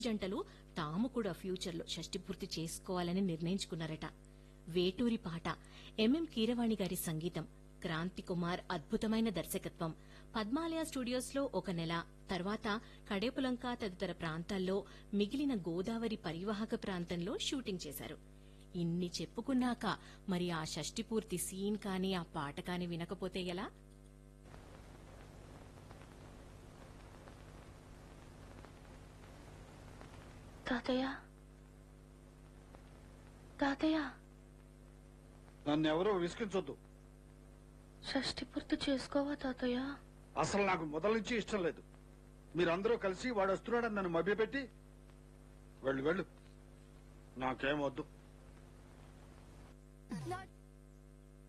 జంటలు తాము కూడా ఫ్యూచర్ లో షష్టి పూర్తి చేసుకోవాలని నిర్ణయించుకున్నారట వేటూరి పాట ఎంఎం కీరవాణి గారి సంగీతం క్రాంతి కుమార్ అద్భుతమైన దర్శకత్వం పద్మాలయ స్టూడియోస్ లో ఒక నెల తర్వాత కడేపులంక తదితర ప్రాంతాల్లో మిగిలిన గోదావరి పరివాహక ప్రాంతంలో షూటింగ్ చేశారు ఇన్ని చెప్పుకున్నాక మరి ఆ షష్టి పూర్తి సీన్ కానీ ఆ పాట కానీ వినకపోతే ఎలా తాతయ్య తాతయ్య నన్ను ఎవరో విసిగించొద్దు షష్టి పూర్తి చేసుకోవా తాతయ్య అసలు నాకు మొదల నుంచి ఇష్టం లేదు మీరందరూ కలిసి వాడు వస్తున్నాడని నన్ను మభ్యపెట్టి వెళ్ళు వెళ్ళు నాకేం వద్దు నా